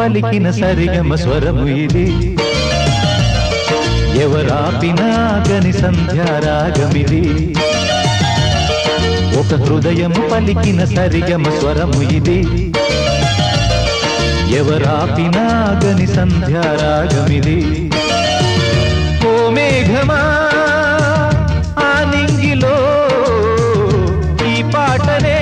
పలికిన సరిగమ స్వరము ఇది ఎవరాపినాగని సంధ్యారాగమిది ఒక హృదయము పలికిన సరిగమ స్వరము ఇది ఎవరాపినాగని సంధ్యారాగమిది ఓ మేఘమా ఆ నింగిలో ఈ పాటనే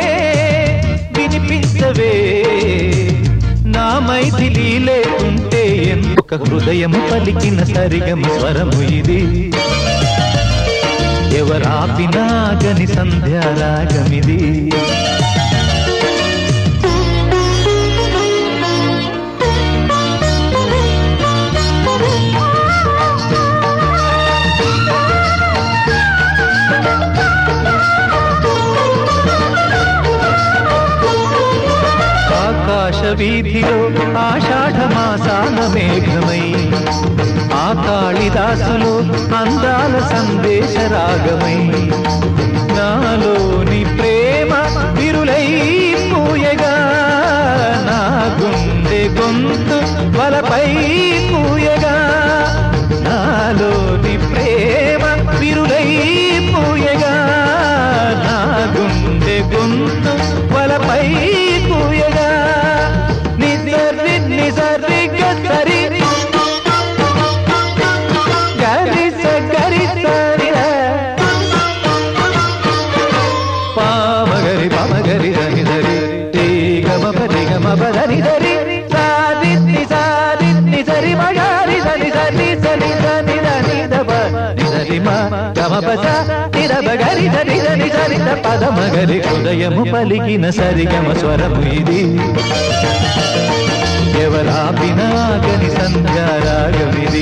వినిపించవే నా మైథిలి లేకుంటే ఒక హృదయము పలికిన సరిగమ స్వరము ఇది ఎవరాపినాగని సంధ్యారాగమిది ఆకాశ వీధిలో ఆషాఢ మాసాన మేఘమై ఆ కాళిదాసులో అందాల సందేశ రాగమై నాలోని ప్రేమ విరులై పూయగా నా గుండె గొంతు వలపై పూయగా నాలోని ప్రేమ విరులై పూయగా నా గుండె గొంతు వలపై పూయగా నిజరి నిజరి గరి గరి సరి సరి పామగరి పమగరి ధని ధరి టీ గమ పరి గమ పదని ధరి సారి ని సారి ని సరి మగారి సని సని సని సని ధని దబ నిధరి మా గమ పస నిదబ గరి ధరి ధని సరి ద పద మగరి హృదయము పలికిన సరిగమ స్వరము ఇది ఎవరాపినాగని సంధ్యారాగమిది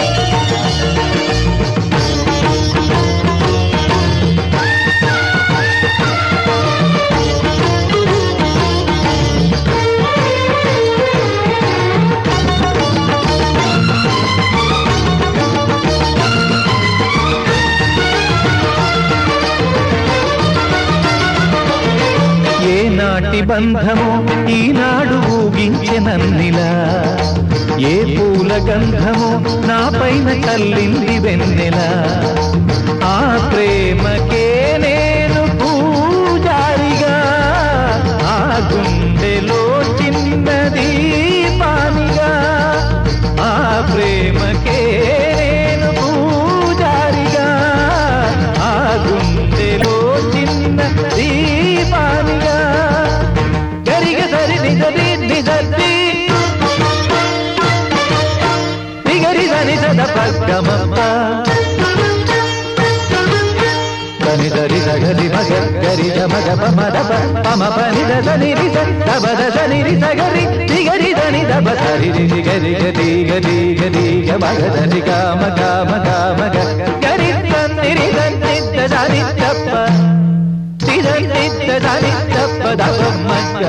ఏనాటి బంధము ఈనాడు ఊగించెనన్నిలా ఏ పూల గంధము నా పైన కల్లింది వెన్నెలా ఆ ప్రేమకే నేను పూజారిగా ఆ గుండెలో చిన్నది పానిగా ఆ ప్రేమకే నేను పూజారిగా ఆ గుండెలో చిన్న దీపానిగా గరిగ సరి నిజరి నిజరి నిగరి సని సద పగ్గమప్ప పని దరి సగరి మగ గరి మగ పమద పమ పని దని రి దబద దని రి సగరి నిగరి దని దబ సరి రి గరి గరి గరి గరి గ మగ దని కామ కామ కామ గ గరి దని రి దని దని దప్ప దని దని దప్ప దప్ప మగ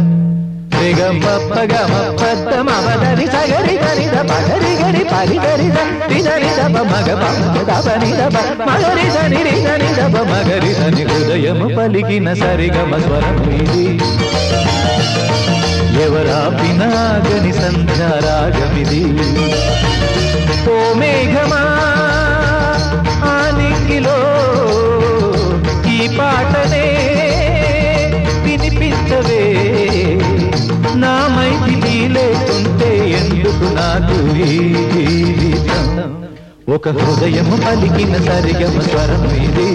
గరి సగరి గరి ద పగరి గరి పరి గరి ద రిదని దప మగ దపని దప మగరి దని రి దని దప మగరి దని హృదయము పలికిన సరిగమ స్వరము ఇది ఎవరాపినాగని సంధ్యారాగమిది ఓ మేఘమా ఆ నింగిలో ఈ పాటనే వినిపించవే నా మైథిలి లేకుంటే ఎందుకు నాకు ఈ జీవితం ఒక హృదయము పలికిన సరిగమ స్వరం ఇది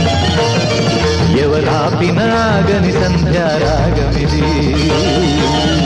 ఎవరాపినాగని సంధ్యారాగమిది